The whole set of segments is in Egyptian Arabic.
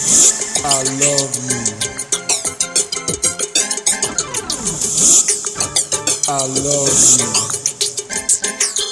I love you. I love you.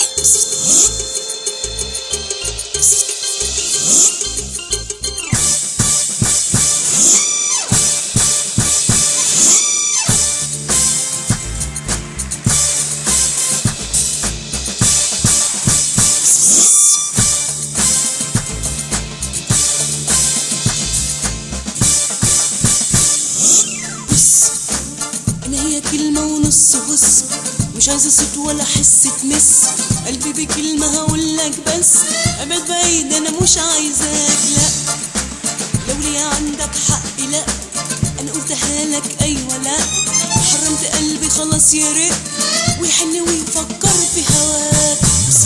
بص انا هي كلمة ونص بص مش عايزة صوت ولا حس تمس قلبي بكلمة هقولك بس ابعد بعيد انا مش عايزاك لا لو ليا عندك حق لا انا قلتها لك ايوه لا حرمت قلبي خلاص يا ريت ويحن ويفكر في هواك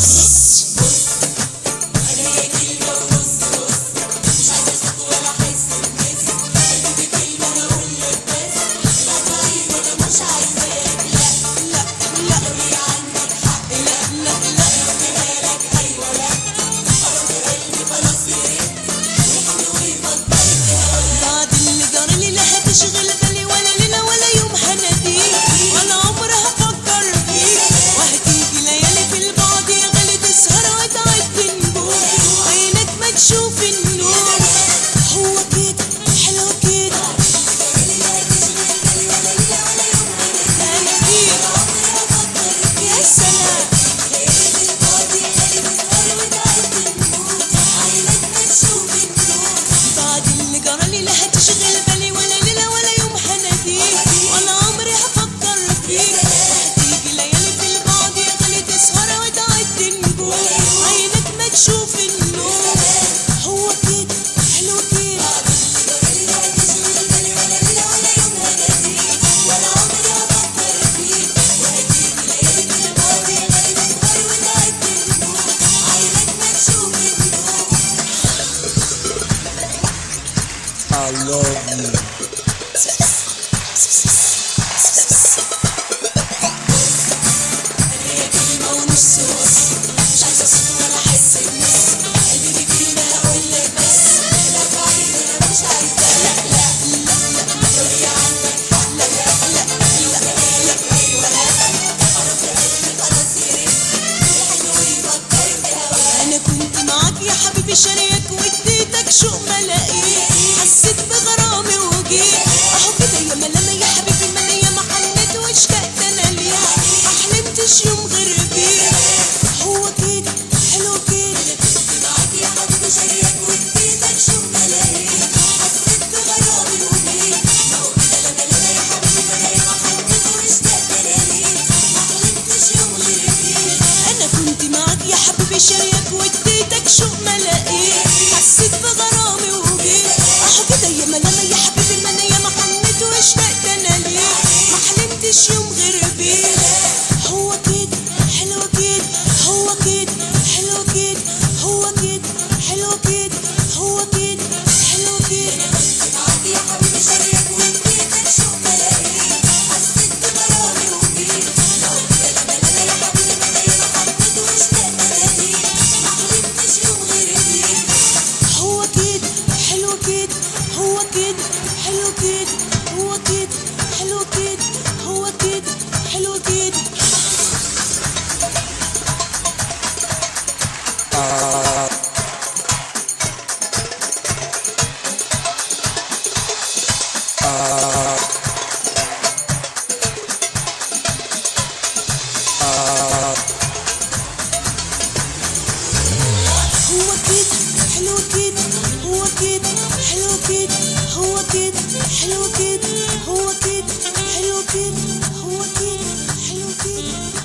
انا هي كلمة ونص بص مش عايزة صوت ولا حس تمس قلبي بكلمة هقولك بس ابعد بعيد انا مش عايزاك لا لا لا لو ليا عندك حق لا لا لا قلتها لك ايوه لا حرمت قلبي خلاص يا ريت ويحن ويفكر في هواك بعد اللي جرالي لا هتشغل بالي ولا ليلة ولا يوم هناديك ولا عمر هفكر فيك وهتيجي ليالي في البعد يا غالي تسهر وتعد النجوم عينك ما تشوف النور هو كده حلو كده يا سلام بعد اللي جرالي لا هتشغل بالي ولا ليلة ولا يوم هناديك ولا عمري هفكر فيك هتيجي ليالي في البعد يا غالي تسهر وتعد النجوم عينك ما تشوف النور هو كده حلو كده I love you. ونص وص مش عايزة صوت ولا حس بنص قلبي بكلمة هقولك بس لا بعيد أنا مش عايزة لا لا لا لا لو هي عندك حق لا لا لا لا لا أيوة لا عرفت قلبي خلاص يا ريت يحن ويفكر في هواك أنا كنت معاك يا حبيبي شاريك واديتك شوق ما لقيت حسيت بغرامي وجيت أهو كده يا ملامة يا حبيبي مالية ما حنيت واشتقت أنا ليك ما حلمتش يوم غير بيك هو كده حلو كده كنت معاك يا حبيبي شاريك واديتك شوق ما لقيت حسيت بغرامي وجيت أهو كده لا ملامة يا حبيبي مالية ما حنيت واشتقت أنا ليك ما حلمتش يوم غير بيك أنا كنت معاك يا حبيبي شاريك واديتك شوق ما لقيت حسيت بغرامي وجيت اهو كده يا ملامة يا حبيبي ما انا ياما حنيت واشتقت انا ليك ما حلمتش يوم غير بيك هو كده حلو كده هو كده حلو كده هو كده حلو كده هو كده حلو كده معاك يا حبيبي شاريك واديتك شوق ما لقيت حسيت بغرامي وجيت اهو كده لا ملامة يا حبيبي ما انا ياما حنيت واشتقت انا ليك ما حلمتش يوم غير بيك هو كده حلو كده هو كده حلو كده هو كده حلو كده هو كده حلو كده I, I, I, هو كده حلو كده هو كده حلو كده هو كده حلو كده هو كده حلو كده هو كده حلو كده